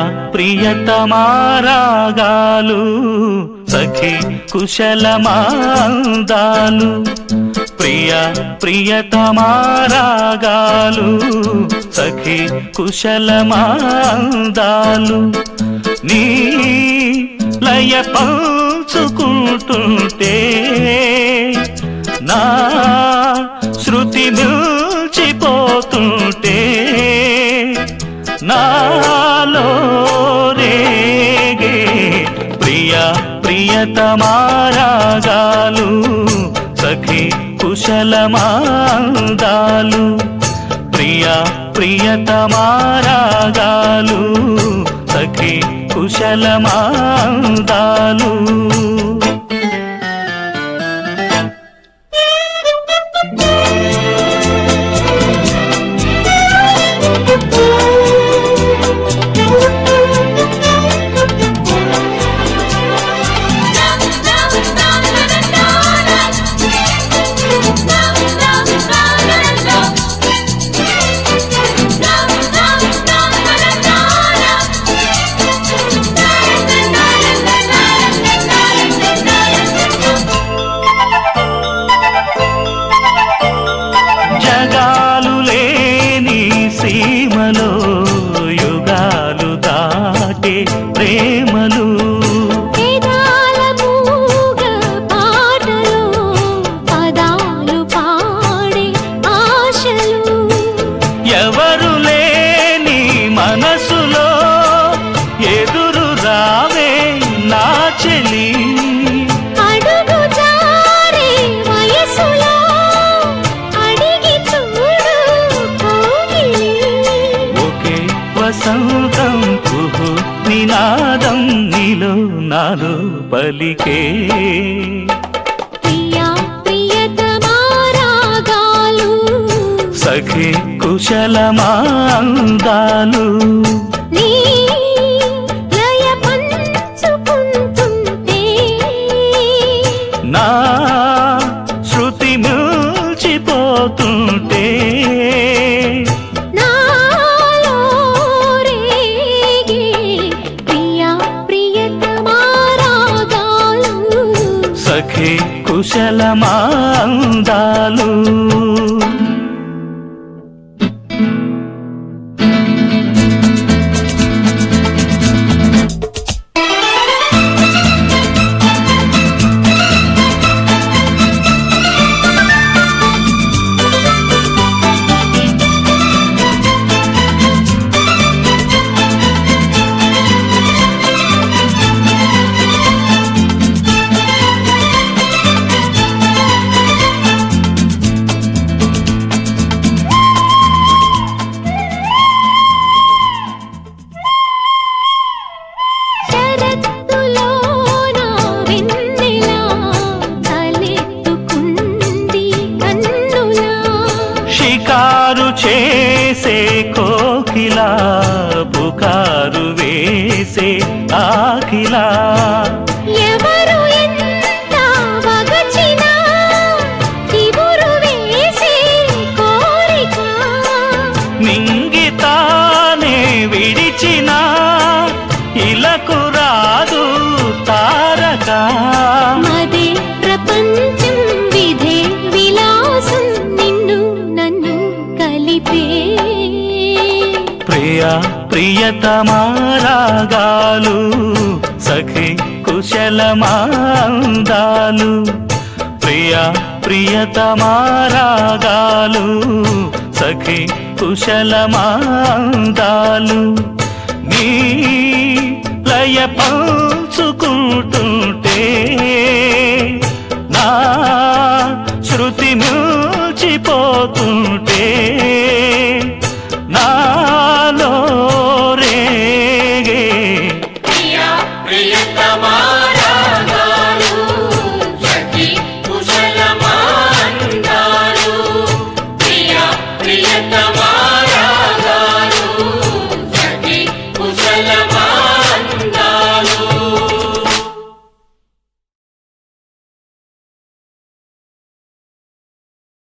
ప్రియతమారాగాలు సఖి కుశలమాందాలు ప్రియ ప్రియతమారాగాలు సఖి కుశలమాందాలు నీ లయ పంచుకుంటుంటే నా శృతి మిల్చిపోతుంటే నాలో రేగే ప్రియ ప్రియతమారాగాలు సఖి కుశలమాందాలు ప్రియ ప్రియతమారాగాలు సఖి కుశలమాందాలు జగాలు లేని సీమలో యుగాలు దాటే ప్రేమలు వేదాల మూగ పాటలో పదాలు పాడే ఆశలు ఎవరు లేని మనసులో ఎదురు రావే నా చెలి అడుగు జారే వయసులో అడిగి చూడు కౌగిలి ఒకే వసంతం కుహు నినాదం నీలో నాలో పలికే ప్రియా ప్రియతమారాగాలు సఖి కుశలమాందాలు నీ లయ పంచుకుంటుంటే నా శృతి మిల్చిపోతుంటే నాలో రేగే ప్రియా ప్రియతమారాగాలు సఖి కుశలమాందాలు శరత్తులోన వెన్నెలా తలెత్తుకుంది కన్నులా షికారు చేసే కోకిలా పుకారు వేసే ఆకిలా ఎవరు ఎంత వగచినా తిబురు వేసే కోరిక నింగితానే విడిచిన ఇలకు రాదు తారక మదే ప్రపంచం విధే విలాసం నిన్ను నన్ను కలిపే ప్రియ ప్రియతమారాగాలు సఖి కుశలమాందాలు ప్రియ ప్రియతమారాగాలు సఖి కుశలమాందాలు నీ లయ పంచుకుంటుంటే నా శృతి మిల్చిపోతుంటే